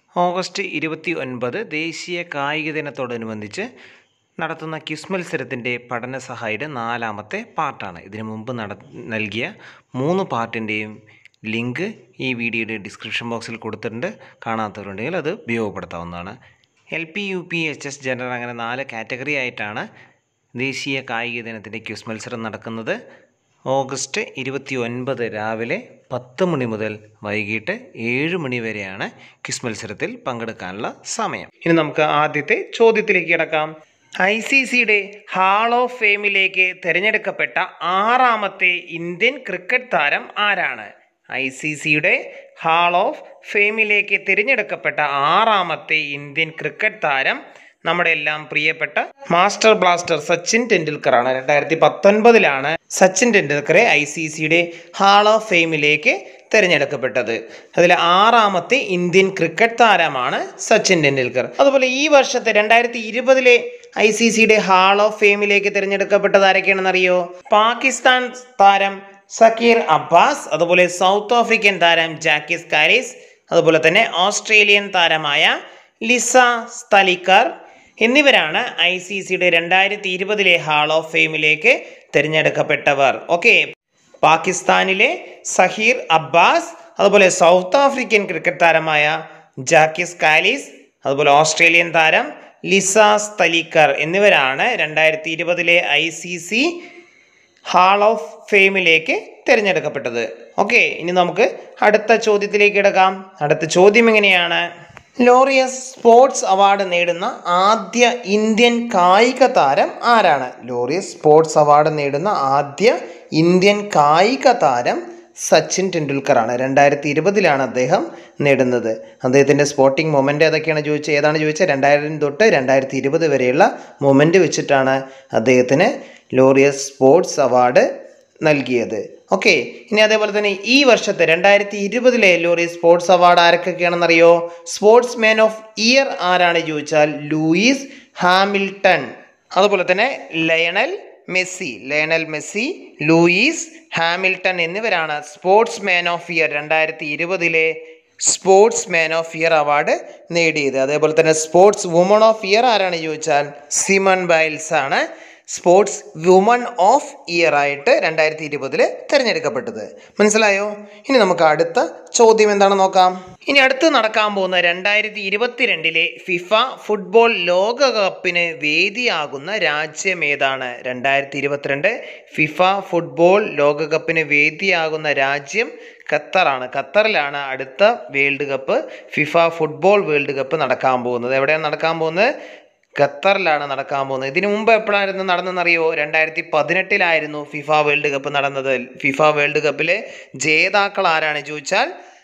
August ഇരുപത്തി ഒൻപത് ദേശീയ കായിക ദിനത്തോടനുബന്ധിച്ച് നടത്തുന്ന ക്വിസ് മത്സരത്തിൻ്റെ പഠന സഹായിയുടെ നാലാമത്തെ പാർട്ടാണ് ഇതിനു മുമ്പ് നട നൽകിയ മൂന്ന് പാർട്ടിൻ്റെയും ലിങ്ക് ഈ വീഡിയോയുടെ ഡിസ്ക്രിപ്ഷൻ ബോക്സിൽ കൊടുത്തിട്ടുണ്ട് കാണാത്തവരുണ്ടെങ്കിൽ അത് ഉപയോഗപ്പെടുത്താവുന്നതാണ് L P U P H S general അങ്ങനെ നാല് കാറ്റഗറി ആയിട്ടാണ് ദേശീയ കായിക ദിനത്തിൻ്റെ ക്വിസ് മത്സരം നടക്കുന്നത് ഓഗസ്റ്റ് ഇരുപത്തി ഒൻപത് രാവിലെ പത്ത് മണി മുതൽ വൈകിട്ട് ഏഴ് മണി വരെയാണ് ക്വിസ് മത്സരത്തിൽ പങ്കെടുക്കാനുള്ള സമയം ഇനി നമുക്ക് ആദ്യത്തെ ചോദ്യത്തിലേക്ക് കിടക്കാം ഐ സി സിയുടെ ഹാൾ ഓഫ് ഫെയിമിലേക്ക് തിരഞ്ഞെടുക്കപ്പെട്ട ആറാമത്തെ ഇന്ത്യൻ ക്രിക്കറ്റ് താരം ആരാണ് ഐ സി സിയുടെ ഹാൾ ഓഫ് ഫെയിമിലേക്ക് തിരഞ്ഞെടുക്കപ്പെട്ട ആറാമത്തെ ഇന്ത്യൻ ക്രിക്കറ്റ് താരം നമ്മുടെ എല്ലാം പ്രിയപ്പെട്ട മാസ്റ്റർ ബ്ലാസ്റ്റർ സച്ചിൻ ടെണ്ടുൽക്കർ ആണ് രണ്ടായിരത്തി പത്തൊൻപതിലാണ് സച്ചിൻ ടെണ്ടുൽക്കറെ ഐ സി സിയുടെ ഹാൾ ഓഫ് ഫെയിമിലേക്ക് തിരഞ്ഞെടുക്കപ്പെട്ടത് അതിൽ ആറാമത്തെ ഇന്ത്യൻ ക്രിക്കറ്റ് താരമാണ് സച്ചിൻ ടെണ്ടുൽക്കർ അതുപോലെ ഈ വർഷത്തെ രണ്ടായിരത്തി ഇരുപതിലെ ഐ സി സിയുടെ ഹാൾ ഓഫ് ഫെയിമിലേക്ക് തിരഞ്ഞെടുക്കപ്പെട്ടത് ആരൊക്കെയാണെന്ന് അറിയോ പാകിസ്ഥാൻ താരം സക്കീർ അബ്ബാസ് അതുപോലെ സൗത്ത് ആഫ്രിക്കൻ താരം ജാക്കിസ് കാരിസ് അതുപോലെ തന്നെ ഓസ്ട്രേലിയൻ താരമായ ലിസ സ്തലിക്കർ എന്നിവരാണ് ഐ സി സിയുടെ രണ്ടായിരത്തി ഇരുപതിലെ ഹാൾ ഓഫ് ഫെയിമിലേക്ക് തിരഞ്ഞെടുക്കപ്പെട്ടവർ ഓക്കെ പാകിസ്ഥാനിലെ സഹീർ അബ്ബാസ് അതുപോലെ സൗത്ത് ആഫ്രിക്കൻ ക്രിക്കറ്റ് താരമായ ജാക്കിസ് കാലിസ് അതുപോലെ ഓസ്ട്രേലിയൻ താരം ലിസ സ്തലിക്കർ എന്നിവരാണ് രണ്ടായിരത്തി ഇരുപതിലെ I C C hall of ഫെയിമിലേക്ക് തിരഞ്ഞെടുക്കപ്പെട്ടത് ഓക്കെ ഇനി നമുക്ക് അടുത്ത ചോദ്യത്തിലേക്ക് കിടക്കാം അടുത്ത ചോദ്യം എങ്ങനെയാണ് ലോറിയസ് സ്പോർട്സ് അവാർഡ് നേടുന്ന ആദ്യ ഇന്ത്യൻ കായിക താരം ആരാണ് ലോറിയസ് സ്പോർട്സ് അവാർഡ് നേടുന്ന ആദ്യ ഇന്ത്യൻ കായിക താരം സച്ചിൻ ടെണ്ടുൽക്കറാണ് രണ്ടായിരത്തി ഇരുപതിലാണ് അദ്ദേഹം നേടുന്നത് അദ്ദേഹത്തിൻ്റെ സ്പോർട്ടിംഗ് മൊമെൻ്റ് ഏതൊക്കെയാണ് ചോദിച്ചത് ഏതാണ് ചോദിച്ചത് രണ്ടായിരം തൊട്ട് രണ്ടായിരത്തി ഇരുപത് വരെയുള്ള മൊമെൻ്റ് വെച്ചിട്ടാണ് അദ്ദേഹത്തിന് ലോറിയസ് സ്പോർട്സ് അവാർഡ് നൽകിയത് ഓക്കെ ഇനി അതേപോലെ തന്നെ ഈ വർഷത്തെ രണ്ടായിരത്തി ഇരുപതിലെ ലോറി സ്പോർട്സ് അവാർഡ് ആരൊക്കെയാണെന്നറിയോ സ്പോർട്സ് മാൻ ഓഫ് ഇയർ ആരാണ് ചോദിച്ചാൽ ലൂയിസ് ഹാമിൽട്ടൺ അതുപോലെ തന്നെ Lionel Messi Lionel Messi Lewis Hamilton എന്നിവരാണ് സ്പോർട്സ് മാൻ ഓഫ് ഇയർ രണ്ടായിരത്തി ഇരുപതിലെ sports man of year award നേടിയത് അതേപോലെ തന്നെ സ്പോർട്സ് വുമൺ ഓഫ് ഇയർ ആരാണ് ചോദിച്ചാൽ സിമൺ ബൈൽസ് ആണ് സ്പോർട്സ് വുമൺ ഓഫ് ഇയർ ആയിട്ട് രണ്ടായിരത്തി ഇരുപതിൽ തിരഞ്ഞെടുക്കപ്പെട്ടത് മനസ്സിലായോ ഇനി നമുക്ക് അടുത്ത ചോദ്യം എന്താണെന്ന് നോക്കാം ഇനി അടുത്ത് നടക്കാൻ പോകുന്ന രണ്ടായിരത്തി ഇരുപത്തിരണ്ടിലെ ഫിഫ ഫുട്ബോൾ ലോകകപ്പിന് വേദിയാകുന്ന രാജ്യം ഏതാണ് രണ്ടായിരത്തി ഇരുപത്തിരണ്ട് ഫിഫ ഫുട്ബോൾ ലോകകപ്പിന് വേദിയാകുന്ന രാജ്യം ഖത്തറാണ് ഖത്തറിലാണ് അടുത്ത world cup FIFA football world cup നടക്കാൻ പോകുന്നത് എവിടെയാണ് നടക്കാൻ പോകുന്നത് ഖത്തറിലാണ് നടക്കാൻ പോകുന്നത് ഇതിനു മുമ്പ് എപ്പോഴായിരുന്നു നടന്നതെന്നറിയോ രണ്ടായിരത്തി പതിനെട്ടിലായിരുന്നു ഫിഫ വേൾഡ് കപ്പ് നടന്നത് ഫിഫ വേൾഡ് കപ്പിലെ ജേതാക്കൾ ആരാണ് ചോദിച്ചാൽ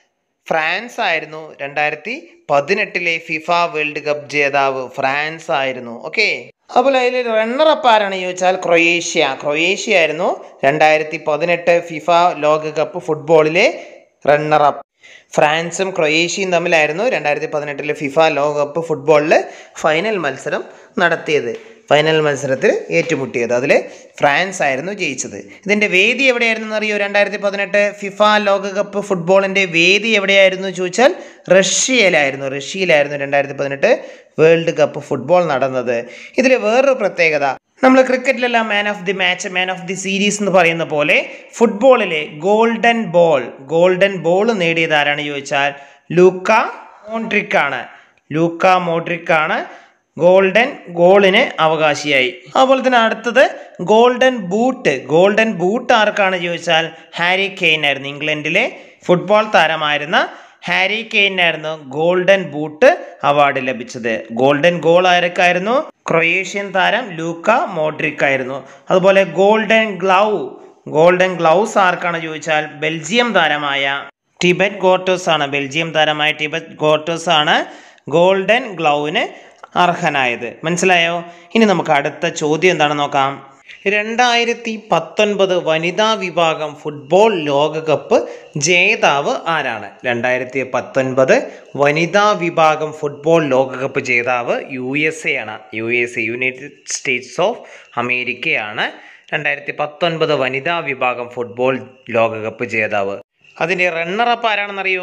ഫ്രാൻസ് ആയിരുന്നു രണ്ടായിരത്തി പതിനെട്ടിലെ ഫിഫ വേൾഡ് കപ്പ് ജേതാവ് ഫ്രാൻസ് ആയിരുന്നു ഓക്കെ അതുപോലെ അതിൽ റണ്ണറപ്പ് ആരാണ് ചോദിച്ചാൽ ക്രൊയേഷ്യ ക്രൊയേഷ്യ ആയിരുന്നു രണ്ടായിരത്തി പതിനെട്ട് ഫിഫ ലോകകപ്പ് ഫുട്ബോളിലെ റണ്ണറപ്പ് ഫ്രാൻസും ക്രൊയേഷ്യയും തമ്മിലായിരുന്നു രണ്ടായിരത്തി പതിനെട്ടിലെ ഫിഫ ലോകകപ്പ് ഫുട്ബോളിൽ ഫൈനൽ മത്സരം നടത്തിയത് ഫൈനൽ മത്സരത്തിൽ ഏറ്റുമുട്ടിയത് അതിൽ ഫ്രാൻസ് ആയിരുന്നു ജയിച്ചത് ഇതിൻ്റെ വേദി എവിടെയായിരുന്നു എന്നറിയോ രണ്ടായിരത്തി പതിനെട്ട് ഫിഫ ലോകകപ്പ് ഫുട്ബോളിൻ്റെ വേദി എവിടെയായിരുന്നു ചോദിച്ചാൽ റഷ്യയിലായിരുന്നു റഷ്യയിലായിരുന്നു രണ്ടായിരത്തി പതിനെട്ട് വേൾഡ് കപ്പ് ഫുട്ബോൾ നടന്നത് ഇതിൽ വേറൊരു പ്രത്യേകത നമ്മൾ ക്രിക്കറ്റിലെല്ലാം man of the match man of the series എന്ന് പറയുന്ന പോലെ ഫുട്ബോളിലെ ഗോൾഡൻ ബോൾ ഗോൾഡൻ ബോൾ നേടിയത് ആരാണ് ചോദിച്ചാൽ ലൂക്ക മോഡ്രിക് ആണ് ലൂക്ക മോഡ്രിക് ആണ് ഗോൾഡൻ ഗോളിന് അവകാശിയായി അതുപോലെ തന്നെ അടുത്തത് ഗോൾഡൻ ബൂട്ട് ഗോൾഡൻ ബൂട്ട് ആർക്കാണ് ചോദിച്ചാൽ ഹാരി കെയ്ൻ ആയിരുന്നു ഇംഗ്ലണ്ടിലെ ഫുട്ബോൾ താരമായിരുന്ന ഹാരി കെയ്നായിരുന്നു ഗോൾഡൻ ബൂട്ട് അവാർഡ് ലഭിച്ചത് ഗോൾഡൻ ഗോൾ ആരൊക്കെയായിരുന്നു ക്രൊയേഷ്യൻ താരം ലൂക്ക മോഡ്രിക് ആയിരുന്നു അതുപോലെ ഗോൾഡൻ ഗ്ലൗ ഗോൾഡൻ ഗ്ലൗസ് ആർക്കാണ് ചോദിച്ചാൽ ബെൽജിയം താരമായ ടിബറ്റ് ഗോട്ടോസ് ആണ് ബെൽജിയം താരമായ ടിബറ്റ് ഗോട്ടോസ് ആണ് ഗോൾഡൻ ഗ്ലൗവിന് അർഹനായത് മനസ്സിലായോ ഇനി നമുക്ക് അടുത്ത ചോദ്യം എന്താണെന്ന് നോക്കാം രണ്ടായിരത്തി പത്തൊൻപത് വനിതാ വിഭാഗം ഫുട്ബോൾ ലോകകപ്പ് ജേതാവ് ആരാണ് രണ്ടായിരത്തി പത്തൊൻപത് വനിതാ വിഭാഗം ഫുട്ബോൾ ലോകകപ്പ് ജേതാവ് യു എസ് എ ആണ് U S A united states of അമേരിക്കയാണ് രണ്ടായിരത്തി പത്തൊൻപത് വനിതാ വിഭാഗം ഫുട്ബോൾ ലോകകപ്പ് ജേതാവ് അതിൻ്റെ റണ്ണറപ്പ് ആരാണെന്നറിയോ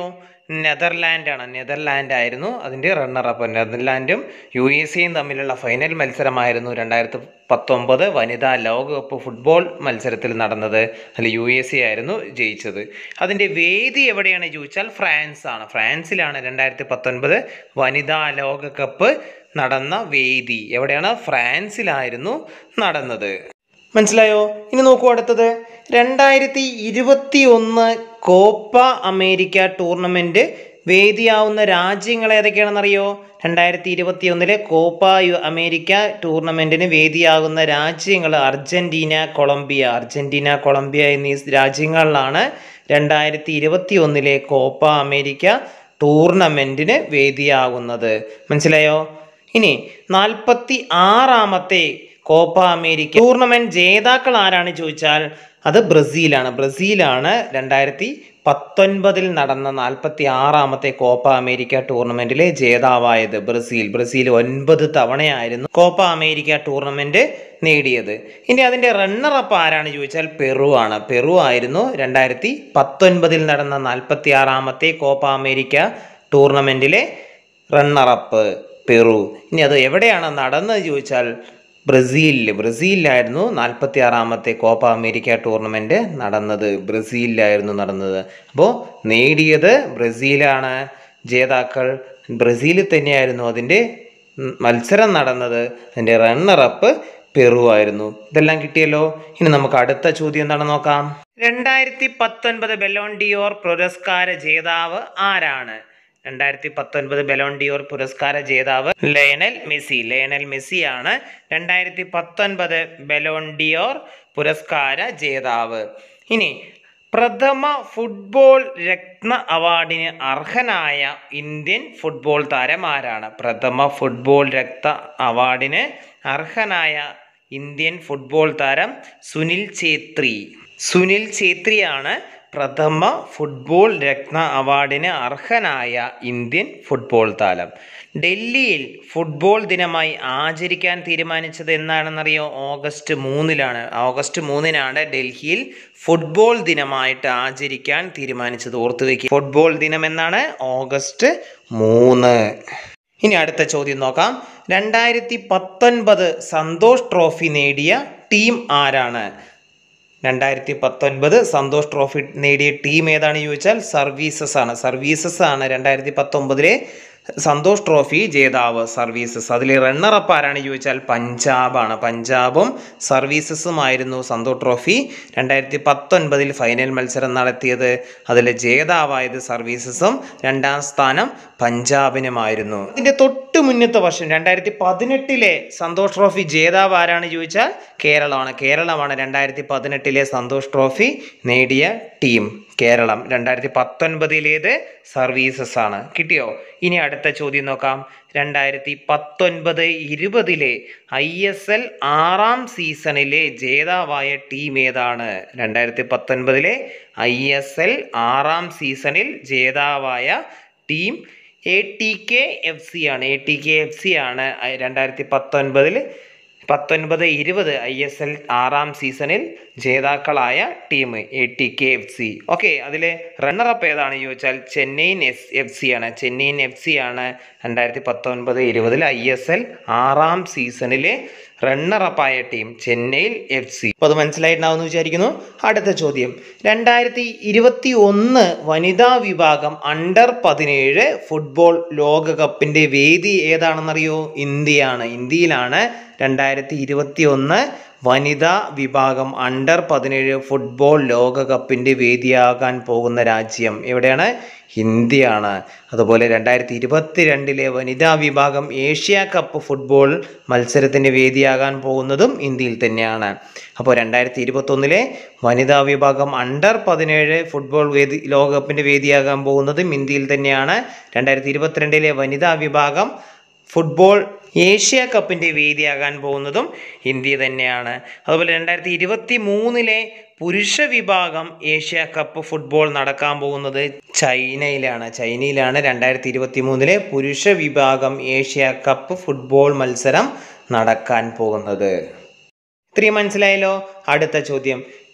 നെതർലാൻഡാണ് നെതർലാൻഡ് ആയിരുന്നു അതിൻ്റെ റണ്ണറപ്പ് നെതർലാൻഡും യു എസ് എയും തമ്മിലുള്ള ഫൈനൽ മത്സരമായിരുന്നു രണ്ടായിരത്തി പത്തൊമ്പത് വനിതാ ലോകകപ്പ് ഫുട്ബോൾ മത്സരത്തിൽ നടന്നത് അതിൽ യു എസ് എ ആയിരുന്നു ജയിച്ചത് അതിൻ്റെ വേദി എവിടെയാണ് ചോദിച്ചാൽ ഫ്രാൻസ് ആണ് ഫ്രാൻസിലാണ് രണ്ടായിരത്തി പത്തൊൻപത് വനിതാ ലോകകപ്പ് നടന്ന വേദി എവിടെയാണ് ഫ്രാൻസിലായിരുന്നു നടന്നത് മനസ്സിലായോ ഇനി നോക്കൂ അടുത്തത് രണ്ടായിരത്തി ഇരുപത്തി ഒന്ന് കോപ്പ അമേരിക്ക ടൂർണമെൻറ്റ് വേദിയാവുന്ന രാജ്യങ്ങൾ ഏതൊക്കെയാണെന്നറിയോ രണ്ടായിരത്തി ഇരുപത്തി ഒന്നിലെ കോപ്പ യു അമേരിക്ക ടൂർണമെൻറ്റിന് വേദിയാകുന്ന രാജ്യങ്ങൾ അർജൻറ്റീന കൊളംബിയ അർജൻറ്റീന കൊളംബിയ എന്നീ രാജ്യങ്ങളിലാണ് രണ്ടായിരത്തി ഇരുപത്തി ഒന്നിലെ കോപ്പ അമേരിക്ക ടൂർണമെൻറ്റിന് വേദിയാകുന്നത് മനസ്സിലായോ ഇനി നാൽപ്പത്തി ആറാമത്തെ കോപ്പ അമേരിക്ക ടൂർണമെന്റ് ജേതാക്കൾ ആരാണ് ചോദിച്ചാൽ അത് ബ്രസീലാണ് ബ്രസീലാണ് രണ്ടായിരത്തി പത്തൊൻപതിൽ നടന്ന നാൽപ്പത്തി ആറാമത്തെ കോപ്പ അമേരിക്ക ടൂർണമെന്റിലെ ജേതാവായത് ബ്രസീൽ ബ്രസീൽ ഒൻപത് തവണയായിരുന്നു കോപ്പ അമേരിക്ക ടൂർണമെന്റ് നേടിയത് ഇനി അതിന്റെ റണ്ണറപ്പ് ആരാണ് ചോദിച്ചാൽ പെറു ആണ് പെറു ആയിരുന്നു രണ്ടായിരത്തി പത്തൊൻപതിൽ നടന്ന നാൽപ്പത്തി ആറാമത്തെ കോപ്പ അമേരിക്ക ടൂർണമെന്റിലെ റണ്ണറപ്പ് പെറു ഇനി അത് എവിടെയാണ് നടന്നത് ചോദിച്ചാൽ ബ്രസീലിൽ ബ്രസീലിലായിരുന്നു നാൽപ്പത്തി ആറാമത്തെ കോപ്പ അമേരിക്ക ടൂർണമെൻറ്റ് നടന്നത് ബ്രസീലിലായിരുന്നു നടന്നത് അപ്പോൾ നേടിയത് ബ്രസീലാണ് ജേതാക്കൾ ബ്രസീലിൽ തന്നെയായിരുന്നു അതിൻ്റെ ഉം, മത്സരം നടന്നത് അതിൻ്റെ റണ്ണറപ്പ് പെറു ആയിരുന്നു ഇതെല്ലാം കിട്ടിയല്ലോ ഇനി നമുക്ക് അടുത്ത ചോദ്യം എന്താണെന്ന് നോക്കാം രണ്ടായിരത്തി പത്തൊൻപത് ബെലോൺ ഡിയോർ പുരസ്കാര ജേതാവ് ആരാണ് രണ്ടായിരത്തി പത്തൊൻപത് ബെലോൺ ഡിയോർ പുരസ്കാര ജേതാവ് ലയണൽ മെസ്സി ലയണൽ മെസ്സിയാണ് രണ്ടായിരത്തി പത്തൊൻപത് ബെലോൺ ഡിയോർ പുരസ്കാര ജേതാവ് ഇനി പ്രഥമ ഫുട്ബോൾ രത്ന അവാർഡിന് അർഹനായ ഇന്ത്യൻ ഫുട്ബോൾ താരം ആരാണ് പ്രഥമ ഫുട്ബോൾ രക്ത അവാർഡിന് അർഹനായ ഇന്ത്യൻ ഫുട്ബോൾ താരം സുനിൽ ഛേത്രി സുനിൽ ഛേത്രിയാണ് പ്രഥമ ഫുട്ബോൾ രത്ന അവാർഡിന് അർഹനായ ഇന്ത്യൻ ഫുട്ബോൾ താരം ഡൽഹിയിൽ ഫുട്ബോൾ ദിനമായി ആചരിക്കാൻ തീരുമാനിച്ചത് എന്നാണെന്നറിയോ ഓഗസ്റ്റ് മൂന്നിലാണ് ഓഗസ്റ്റ് മൂന്നിനാണ് ഡൽഹിയിൽ ഫുട്ബോൾ ദിനമായിട്ട് ആചരിക്കാൻ തീരുമാനിച്ചത് ഓർത്തു വയ്ക്കുക ഫുട്ബോൾ ദിനം എന്നാണ് ഓഗസ്റ്റ് മൂന്ന് ഇനി അടുത്ത ചോദ്യം നോക്കാം രണ്ടായിരത്തി പത്തൊൻപത് സന്തോഷ് ട്രോഫി നേടിയ ടീം ആരാണ് രണ്ടായിരത്തി പത്തൊൻപത് സന്തോഷ് ട്രോഫി നേടിയ ടീം ഏതാണ് ചോദിച്ചാൽ സർവീസസ് ആണ് സർവീസസ് ആണ് രണ്ടായിരത്തി പത്തൊമ്പതിലെ സന്തോഷ് ട്രോഫി ജേതാവ് സർവീസസ് അതിൽ റണ്ണറപ്പ് ആരാണ് ചോദിച്ചാൽ പഞ്ചാബാണ് പഞ്ചാബും സർവീസസുമായിരുന്നു സന്തോഷ് ട്രോഫി രണ്ടായിരത്തി പത്തൊൻപതിൽ ഫൈനൽ മത്സരം നടത്തിയത് അതിൽ ജേതാവായത് സർവീസസും രണ്ടാം സ്ഥാനം പഞ്ചാബിനുമായിരുന്നു ഇതിന്റെ തൊട്ട് മുന്നത്തെ വർഷം രണ്ടായിരത്തി പതിനെട്ടിലെ സന്തോഷ് ട്രോഫി ജേതാവ് ആരാണ് ചോദിച്ചാൽ കേരളമാണ് കേരളമാണ് രണ്ടായിരത്തി പതിനെട്ടിലെ സന്തോഷ് ട്രോഫി നേടിയ ടീം കേരളം രണ്ടായിരത്തി പത്തൊൻപതിലേത് സർവീസസ് ആണ് കിട്ടിയോ ഇനി അടുത്ത ചോദ്യം നോക്കാം രണ്ടായിരത്തി പത്തൊൻപത് ഇരുപതിലെ ഐ എസ് എൽ ആറാം സീസണിലെ ജേതാവായ ടീം ഏതാണ് രണ്ടായിരത്തി പത്തൊൻപതിലെ ഐ എസ് എൽ ആറാം സീസണിൽ ജേതാവായ team A T K F C ആണ് A T K F C ആണ് രണ്ടായിരത്തി പത്തൊൻപതിൽ പത്തൊൻപത് ഇരുപത് ഐ എസ് എൽ ആറാം സീസണിൽ ജേതാക്കളായ team A T K F C okay അതിൽ റണ്ണറപ്പ് ഏതാണ് ചോദിച്ചാൽ ചെന്നൈയിൻ എസ് എഫ് സി ആണ് ചെന്നൈയിൻ എഫ് സി ആണ് രണ്ടായിരത്തി പത്തൊൻപത് ഇരുപതിൽ ഐ എസ് എൽ ആറാം സീസണിലെ റണ്ണറപ്പായ ടീം ചെന്നൈയിൽ എഫ് സി അപ്പോൾ അത് മനസ്സിലായിട്ടുണ്ടാവുമെന്ന് വിചാരിക്കുന്നു അടുത്ത ചോദ്യം രണ്ടായിരത്തി ഇരുപത്തി ഒന്ന് വനിതാ വിഭാഗം അണ്ടർ പതിനേഴ് ഫുട്ബോൾ ലോകകപ്പിൻ്റെ വേദി ഏതാണെന്നറിയോ ഇന്ത്യയാണ് ഇന്ത്യയിലാണ് രണ്ടായിരത്തി ഇരുപത്തി ഒന്ന് വനിതാ വിഭാഗം അണ്ടർ പതിനേഴ് ഫുട്ബോൾ ലോകകപ്പിൻ്റെ വേദിയാകാൻ പോകുന്ന രാജ്യം എവിടെയാണ് ഇന്ത്യയാണ് അതുപോലെ രണ്ടായിരത്തി ഇരുപത്തി രണ്ടിലെ വനിതാ വിഭാഗം ഏഷ്യ കപ്പ് ഫുട്ബോൾ മത്സരത്തിൻ്റെ വേദിയാകാൻ പോകുന്നതും ഇന്ത്യയിൽ തന്നെയാണ് അപ്പോൾ രണ്ടായിരത്തി ഇരുപത്തൊന്നിലെ വനിതാ വിഭാഗം അണ്ടർ പതിനേഴ് ഫുട്ബോൾ വേദി ലോകകപ്പിൻ്റെ വേദിയാകാൻ പോകുന്നതും ഇന്ത്യയിൽ തന്നെയാണ് രണ്ടായിരത്തി ഇരുപത്തിരണ്ടിലെ വനിതാ വിഭാഗം ഫുട്ബോൾ ഏഷ്യ കപ്പിൻ്റെ വേദിയാകാൻ പോകുന്നതും ഇന്ത്യ തന്നെയാണ് അതുപോലെ രണ്ടായിരത്തി ഇരുപത്തി മൂന്നിലെ പുരുഷ വിഭാഗം ഏഷ്യ കപ്പ് ഫുട്ബോൾ നടക്കാൻ പോകുന്നത് ചൈനയിലാണ് ചൈനയിലാണ് രണ്ടായിരത്തി ഇരുപത്തി മൂന്നിലെ പുരുഷ വിഭാഗം ഏഷ്യ കപ്പ് ഫുട്ബോൾ മത്സരം നടക്കാൻ പോകുന്നത് ഇത്രയും മനസ്സിലായല്ലോ അടുത്ത ചോദ്യം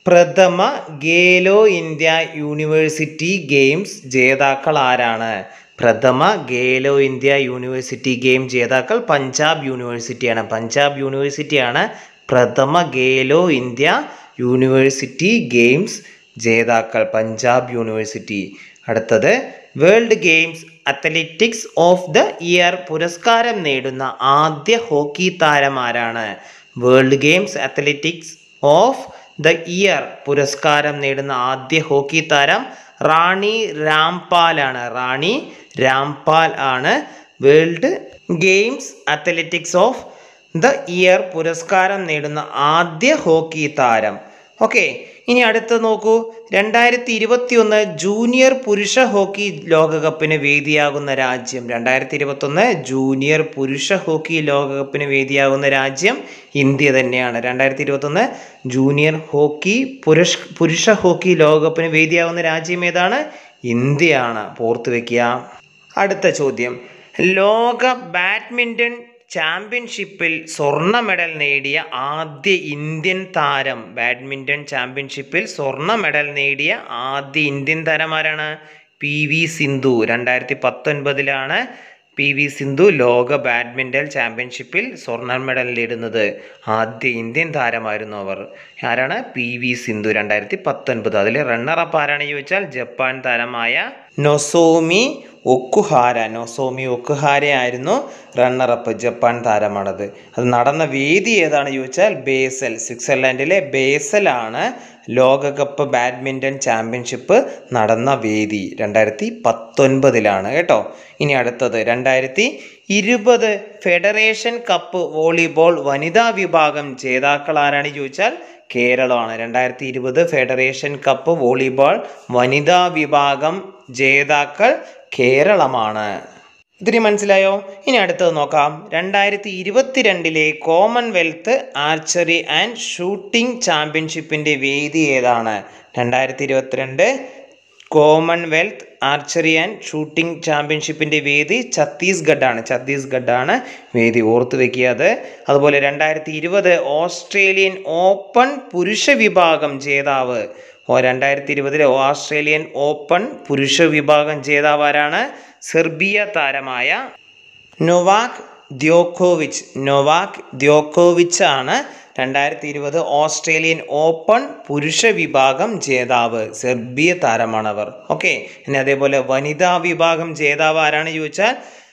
പ്രഥമ ഗേലോ ഇന്ത്യ യൂണിവേഴ്സിറ്റി ഗെയിംസ് ജേതാക്കൾ ആരാണ് പ്രഥമ ഗേലോ ഇന്ത്യ യൂണിവേഴ്സിറ്റി ഗെയിം ജേതാക്കൾ പഞ്ചാബ് യൂണിവേഴ്സിറ്റിയാണ് പഞ്ചാബ് യൂണിവേഴ്സിറ്റിയാണ് പ്രഥമ ഗേലോ ഇന്ത്യ യൂണിവേഴ്സിറ്റി ഗെയിംസ് ജേതാക്കൾ പഞ്ചാബ് യൂണിവേഴ്സിറ്റി അടുത്തത് world games athletics of the year പുരസ്കാരം നേടുന്ന ആദ്യ ഹോക്കി താരം ആരാണ് world games athletics of the year പുരസ്കാരം നേടുന്ന ആദ്യ ഹോക്കി താരം റാണി രാംപാലാണ് റാണി രാംപാൽ ആണ് world games athletics of the year പുരസ്കാരം നേടുന്ന ആദ്യ ഹോക്കി താരം ഓക്കെ ഇനി അടുത്ത് നോക്കൂ രണ്ടായിരത്തി ഇരുപത്തി ഒന്ന് ജൂനിയർ പുരുഷ ഹോക്കി ലോകകപ്പിന് വേദിയാകുന്ന രാജ്യം രണ്ടായിരത്തി ഇരുപത്തൊന്ന് ജൂനിയർ പുരുഷ ഹോക്കി ലോകകപ്പിന് വേദിയാകുന്ന രാജ്യം ഇന്ത്യ തന്നെയാണ് രണ്ടായിരത്തി ഇരുപത്തൊന്ന് ജൂനിയർ ഹോക്കി പുരുഷ പുരുഷ ഹോക്കി ലോകകപ്പിന് വേദിയാകുന്ന രാജ്യം ഏതാണ് ഇന്ത്യയാണ് ഓർത്ത് വെക്കുക അടുത്ത ചോദ്യം ലോക ബാഡ്മിൻ്റൺ ചാമ്പ്യൻഷിപ്പിൽ സ്വർണ്ണ മെഡൽ നേടിയ ആദ്യ ഇന്ത്യൻ താരം ബാഡ്മിൻ്റൺ ചാമ്പ്യൻഷിപ്പിൽ സ്വർണ്ണ മെഡൽ നേടിയ ആദ്യ ഇന്ത്യൻ താരം ആരാണ് പി വി സിന്ധു രണ്ടായിരത്തി പത്തൊൻപതിലാണ് പി വി സിന്ധു ലോക ബാഡ്മിൻ്റൺ ചാമ്പ്യൻഷിപ്പിൽ സ്വർണ്ണ മെഡൽ നേടുന്നത് ആദ്യ ഇന്ത്യൻ താരമായിരുന്നു അവർ ആരാണ് പി വി സിന്ധു രണ്ടായിരത്തി പത്തൊൻപത് അതിൽ റണ്ണറപ്പ് ആരാണ് ചോദിച്ചാൽ ജപ്പാൻ താരമായ നൊസോമി ഒക്കുഹാര നൊസോമി ഒക്കുഹാര ആയിരുന്നു റണ്ണറപ്പ് ജപ്പാൻ താരമാണത് അത് നടന്ന വേദി ഏതാണ് ചോദിച്ചാൽ ബേസൽ സ്വിറ്റ്സർലാൻഡിലെ ബേസലാണ് ലോകകപ്പ് ബാഡ്മിൻ്റൺ ചാമ്പ്യൻഷിപ്പ് നടന്ന വേദി രണ്ടായിരത്തി പത്തൊൻപതിലാണ് കേട്ടോ ഇനി അടുത്തത് രണ്ടായിരത്തി ഇരുപത് ഫെഡറേഷൻ കപ്പ് വോളിബോൾ വനിതാ വിഭാഗം ജേതാക്കൾ ആരാണ് ചോദിച്ചാൽ കേരളമാണ് രണ്ടായിരത്തി ഇരുപത് ഫെഡറേഷൻ കപ്പ് വോളിബോൾ വനിതാ വിഭാഗം ജേതാക്കൾ കേരളമാണ് ഇതിന് മനസ്സിലായോ ഇനി അടുത്തത് നോക്കാം രണ്ടായിരത്തി ഇരുപത്തിരണ്ടിലെ കോമൺവെൽത്ത് ആർച്ചറി ആൻഡ് ഷൂട്ടിംഗ് ചാമ്പ്യൻഷിപ്പിൻ്റെ വേദി ഏതാണ് രണ്ടായിരത്തി ഇരുപത്തിരണ്ട് കോമൺവെൽത്ത് ആർച്ചറി ആൻഡ് ഷൂട്ടിംഗ് ചാമ്പ്യൻഷിപ്പിൻ്റെ വേദി ഛത്തീസ്ഗഡാണ് ഛത്തീസ്ഗഡാണ് വേദി ഓർത്ത് വെക്കുക അത് അതുപോലെ രണ്ടായിരത്തി ഇരുപത് ഓസ്ട്രേലിയൻ ഓപ്പൺ പുരുഷ വിഭാഗം ജേതാവ് ഓ രണ്ടായിരത്തി ഇരുപതിലെ ഓസ്ട്രേലിയൻ ഓപ്പൺ പുരുഷ വിഭാഗം ജേതാവ് ആരാണ് സെർബിയ താരമായ നൊവാക് ദ്യോക്കോവിച്ച് നൊവാക് ദ്യോക്കോവിച്ച് ആണ് രണ്ടായിരത്തി ഇരുപത് ഓസ്ട്രേലിയൻ ഓപ്പൺ പുരുഷ വിഭാഗം ജേതാവ് സെർബിയ താരമാണവർ ഓക്കെ ഇനി അതേപോലെ വനിതാ വിഭാഗം ജേതാവ് ആരാണ് ചോദിച്ചാൽ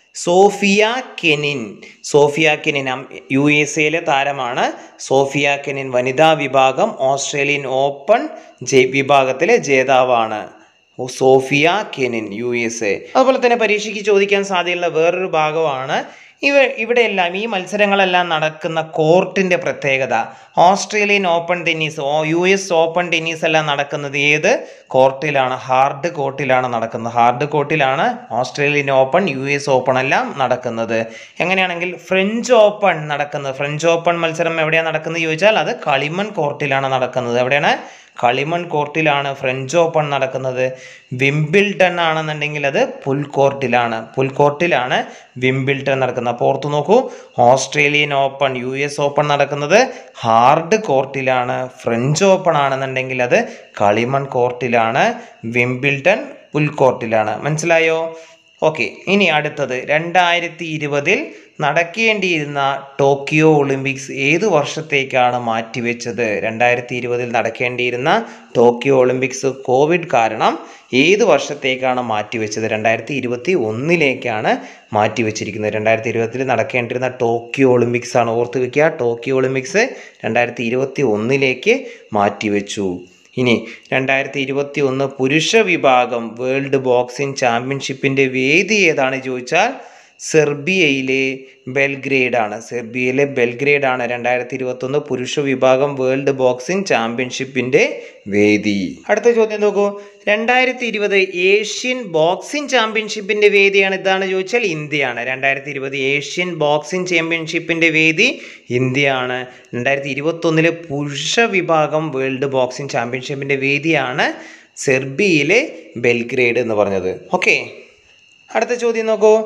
സോഫിയ കെനിൻ സോഫിയ കെനിൻ അം- യു എസ് എയിലെ താരമാണ് സോഫിയ കെനിൻ വനിതാ വിഭാഗം ഓസ്ട്രേലിയൻ ഓപ്പൺ ജെ വിഭാഗത്തിലെ ജേതാവാണ് ഓ, Sofia Kenin U S A അതുപോലെ തന്നെ പരീക്ഷയ്ക്ക് ചോദിക്കാൻ സാധ്യതയുള്ള വേറൊരു ഭാഗമാണ് ഇവ ഇവിടെയെല്ലാം ഈ മത്സരങ്ങളെല്ലാം നടക്കുന്ന കോർട്ടിൻ്റെ പ്രത്യേകത ഓസ്ട്രേലിയൻ ഓപ്പൺ ടെന്നീസ് ഓ യു എസ് ഓപ്പൺ ടെന്നീസ് എല്ലാം നടക്കുന്നത് ഏത് കോർട്ടിലാണ് ഹാർഡ് കോർട്ടിലാണ് നടക്കുന്നത് ഹാർഡ് കോർട്ടിലാണ് Australian open U S open എല്ലാം നടക്കുന്നത് എങ്ങനെയാണെങ്കിൽ ഫ്രഞ്ച് ഓപ്പൺ നടക്കുന്നത് ഫ്രഞ്ച് ഓപ്പൺ മത്സരം എവിടെയാണ് നടക്കുന്നത് ചോദിച്ചാൽ അത് കളിമൺ കോർട്ടിലാണ് നടക്കുന്നത് എവിടെയാണ് കളിമൺ കോർട്ടിലാണ് ഫ്രഞ്ച് ഓപ്പൺ നടക്കുന്നത് വിംബിൾട്ടൺ ആണെന്നുണ്ടെങ്കിൽ അത് പുൽക്കോർട്ടിലാണ് പുൽക്കോർട്ടിലാണ് വിംബിൾട്ടൺ നടക്കുന്നത് അപ്പോൾ ഓർത്തു നോക്കൂ Australian open U S open നടക്കുന്നത് ഹാർഡ് കോർട്ടിലാണ് ഫ്രഞ്ച് ഓപ്പൺ ആണെന്നുണ്ടെങ്കിൽ അത് കളിമൺ കോർട്ടിലാണ് വിംബിൾട്ടൺ പുൽക്കോർട്ടിലാണ് മനസ്സിലായോ ഓക്കെ ഇനി അടുത്തത് രണ്ടായിരത്തി ഇരുപതിൽ നടക്കേണ്ടിയിരുന്ന ടോക്കിയോ ഒളിമ്പിക്സ് ഏത് വർഷത്തേക്കാണ് മാറ്റിവെച്ചത് രണ്ടായിരത്തി ഇരുപതിൽ നടക്കേണ്ടിയിരുന്ന ടോക്കിയോ ഒളിമ്പിക്സ് കോവിഡ് കാരണം ഏത് വർഷത്തേക്കാണ് മാറ്റിവെച്ചത് രണ്ടായിരത്തി ഇരുപത്തി ഒന്നിലേക്കാണ് മാറ്റിവെച്ചിരിക്കുന്നത് രണ്ടായിരത്തി ഇരുപത്തിൽ നടക്കേണ്ടിരുന്ന ടോക്കിയോ ഒളിമ്പിക്സ് ആണ് ഓർത്ത് വെക്കുക ടോക്കിയോ ഒളിമ്പിക്സ് രണ്ടായിരത്തി ഇരുപത്തി ഒന്നിലേക്ക് മാറ്റിവെച്ചു ഇനി രണ്ടായിരത്തി ഇരുപത്തി ഒന്ന് പുരുഷ വിഭാഗം വേൾഡ് ബോക്സിംഗ് ചാമ്പ്യൻഷിപ്പിൻ്റെ വേദി ഏതാണ് ചോദിച്ചാൽ സെർബിയയിലെ ബെൽഗ്രേഡ് ആണ് സെർബിയയിലെ ബെൽഗ്രേഡ് ആണ് രണ്ടായിരത്തി ഇരുപത്തൊന്ന് പുരുഷ വിഭാഗം വേൾഡ് ബോക്സിംഗ് ചാമ്പ്യൻഷിപ്പിന്റെ വേദി അടുത്ത ചോദ്യം നോക്കൂ രണ്ടായിരത്തി ഇരുപത് ഏഷ്യൻ ബോക്സിംഗ് ചാമ്പ്യൻഷിപ്പിന്റെ വേദിയാണ് ഇതാണ് ചോദിച്ചാൽ ഇന്ത്യയാണ് രണ്ടായിരത്തി ഇരുപത് ഏഷ്യൻ ബോക്സിംഗ് ചാമ്പ്യൻഷിപ്പിന്റെ വേദി ഇന്ത്യയാണ് രണ്ടായിരത്തി ഇരുപത്തൊന്നിലെ പുരുഷ വിഭാഗം വേൾഡ് ബോക്സിംഗ് ചാമ്പ്യൻഷിപ്പിന്റെ വേദിയാണ് സെർബിയയിലെ ബെൽഗ്രേഡ് എന്ന് പറഞ്ഞത് ഓക്കെ അടുത്ത ചോദ്യം നോക്കൂ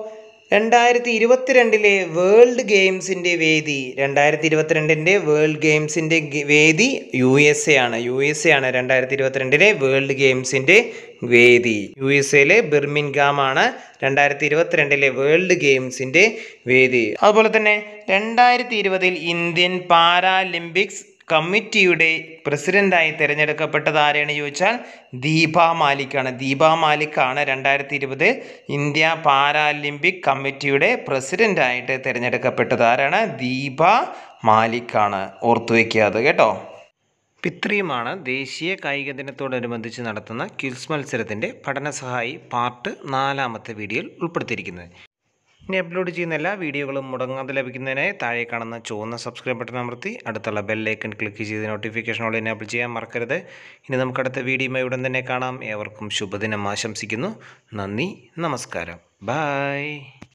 രണ്ടായിരത്തി ഇരുപത്തിരണ്ടിലെ വേൾഡ് ഗെയിംസിൻ്റെ വേദി രണ്ടായിരത്തി ഇരുപത്തിരണ്ടിൻ്റെ വേൾഡ് ഗെയിംസിൻ്റെ ഗ- വേദി യു എസ് എ ആണ് യു എസ് എ ആണ് രണ്ടായിരത്തി ഇരുപത്തിരണ്ടിലെ വേൾഡ് ഗെയിംസിൻ്റെ വേദി യു എസ് എയിലെ ബിർമിൻഗാം ആണ് രണ്ടായിരത്തി ഇരുപത്തിരണ്ടിലെ വേൾഡ് ഗെയിംസിൻ്റെ വേദി അതുപോലെ തന്നെ രണ്ടായിരത്തി ഇരുപതിൽ ഇന്ത്യൻ പാരാലിമ്പിക്സ് കമ്മിറ്റിയുടെ പ്രസിഡന്റായി തിരഞ്ഞെടുക്കപ്പെട്ടത് ആരെയാണ് ചോദിച്ചാൽ ദീപ മാലിക്കാണ് ദീപ മാലിക്കാണ് രണ്ടായിരത്തി ഇരുപത് ഇന്ത്യ പാരാലിമ്പിക് കമ്മിറ്റിയുടെ പ്രസിഡന്റായിട്ട് തിരഞ്ഞെടുക്കപ്പെട്ടത് ആരാണ് ദീപ മാലിക്കാണ് ഓർത്തു വയ്ക്കുക അത് കേട്ടോ ഇത്രയുമാണ് ദേശീയ കായിക ദിനത്തോടനുബന്ധിച്ച് നടത്തുന്ന ക്വിസ് മത്സരത്തിൻ്റെ പഠനസഹായി പാർട്ട് നാലാമത്തെ വീഡിയോയിൽ ഉൾപ്പെടുത്തിയിരിക്കുന്നത് ഇനി അപ്ലോഡ് ചെയ്യുന്ന എല്ലാ വീഡിയോകളും മുടങ്ങാതെ ലഭിക്കുന്നതിനായി താഴെ കാണുന്ന ചുവന്ന സബ്സ്ക്രൈബ് ബട്ടൺ അമർത്തി അടുത്തുള്ള ബെല്ലൈക്കൺ ക്ലിക്ക് ചെയ്ത് നോട്ടിഫിക്കേഷനോട് എനേബിൾ ചെയ്യാൻ മറക്കരുത് ഇനി നമുക്ക് അടുത്ത വീഡിയോയുമായി ഉടൻ തന്നെ കാണാം ഏവർക്കും ശുഭദിനം ആശംസിക്കുന്നു നന്ദി നമസ്കാരം ബായ്